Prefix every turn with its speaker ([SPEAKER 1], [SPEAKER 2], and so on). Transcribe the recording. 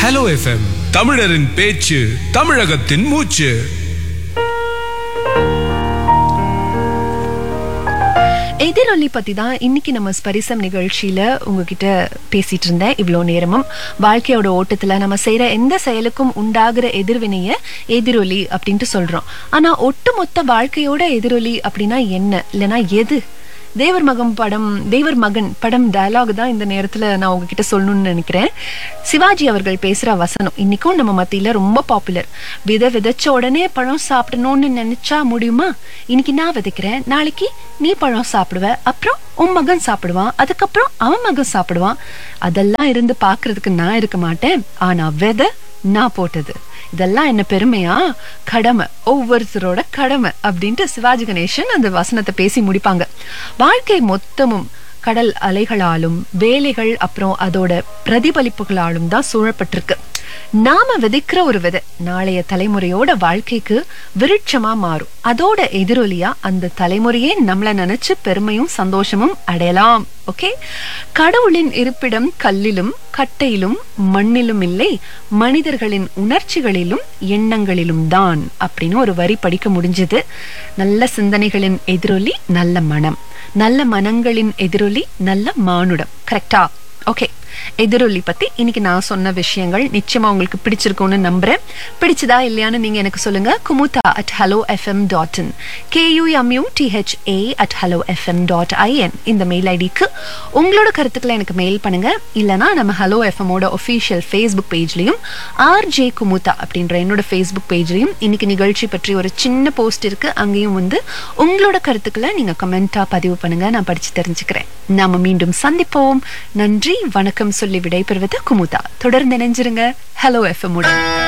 [SPEAKER 1] hello FM தமிழரின் பேச்சு தமிழகத்தின் மூச்சு
[SPEAKER 2] எதிரொலி பத்தி தான் இன்னைக்கு நம்ம ஸ்பரிசம் நிகழ்ச்சியில உங்ககிட்ட பேசிட்டு இருந்தேன் இவ்வளோ நேரமும் வாழ்க்கையோட ஓட்டத்துல நம்ம செய்யற எந்த செயலுக்கும் உண்டாகிற எதிர்வினைய எதிரொலி அப்படின்ட்டு சொல்றோம் ஆனா ஒட்டுமொத்த வாழ்க்கையோட எதிரொலி அப்படின்னா என்ன இல்லைன்னா எது தேவர் மகன் படம் தேவர் மகன் படம் டயலாக் தான் இந்த நேரத்துல நான் உங்ககிட்ட சொல்லணும்னு நினைக்கிறேன் சிவாஜி அவர்கள் பேசுற வசனம் இன்னைக்கும் நம்ம மத்தியில ரொம்ப பாப்புலர் விதை விதைச்ச உடனே பழம் சாப்பிடணும்னு நினைச்சா முடியுமா இன்னைக்கு நான் விதைக்கிறேன் நாளைக்கு நீ பழம் சாப்பிடுவ அப்புறம் உன் மகன் சாப்பிடுவான் அதுக்கப்புறம் அவன் மகன் சாப்பிடுவான் அதெல்லாம் இருந்து பாக்குறதுக்கு நான் இருக்க மாட்டேன் ஆனா விதை நான் போட்டது இதெல்லாம் என்ன பெருமையா கடமை ஒவ்வொருத்தரோட கடமை அப்படின்ட்டு சிவாஜி கணேசன் அந்த வசனத்தை பேசி முடிப்பாங்க வாழ்க்கை மொத்தமும் கடல் அலைகளாலும் வேலைகள் அப்புறம் அதோட பிரதிபலிப்புகளாலும் தான் சூழப்பட்டிருக்கு நாம விதைக்கிற ஒரு விதை நாளைய தலைமுறையோட வாழ்க்கைக்கு விருட்சமா மாறும் அதோட எதிரொலியா அந்த தலைமுறையே நம்மள நினைச்சு பெருமையும் சந்தோஷமும் அடையலாம் ஓகே கடவுளின் இருப்பிடம் கல்லிலும் கட்டையிலும் மண்ணிலும் இல்லை மனிதர்களின் உணர்ச்சிகளிலும் எண்ணங்களிலும் தான் அப்படின்னு ஒரு வரி படிக்க முடிஞ்சது நல்ல சிந்தனைகளின் எதிரொலி நல்ல மனம் நல்ல மனங்களின் எதிரொலி நல்ல மானுடம் கரெக்டா ஓகே எதிரொலி பத்தி இன்னைக்கு நான் சொன்ன விஷயங்கள் நிச்சயமா உங்களுக்கு பிடிச்சிருக்கும்னு நம்புறேன் பிடிச்சதா இல்லையான்னு நீங்க எனக்கு சொல்லுங்க Kumudha at hello FM dot in KUMU DHA at hello FM dot IN இந்த மெயில் ஐடிக்கு உங்களோட கருத்துக்களை எனக்கு மெயில் பண்ணுங்க இல்லனா நம்ம ஹலோ எஃப்எம்மோட ஒஃபிஷியல் ஃபேஸ்புக் பேஜ்லயும் ஆர் ஜே குமுதா அப்படின்ற என்னோட ஃபேஸ்புக் பேஜ்லயும் இன்னைக்கு நிகழ்ச்சி பற்றி ஒரு சின்ன போஸ்ட் இருக்கு அங்கேயும் வந்து உங்களோட கருத்துக்களை நீங்க கமெண்டா பதிவு பண்ணுங்க நான் படிச்சு தெரிஞ்சுக்கிறேன் நாம மீண்டும் சந்திப்போம் நன்றி வணக்கம் சொல்லி விடைபெறுவது குமுதா தொடர்ந்து இணைஞ்சிருங்க ஹலோ எஃப்எம் உடன்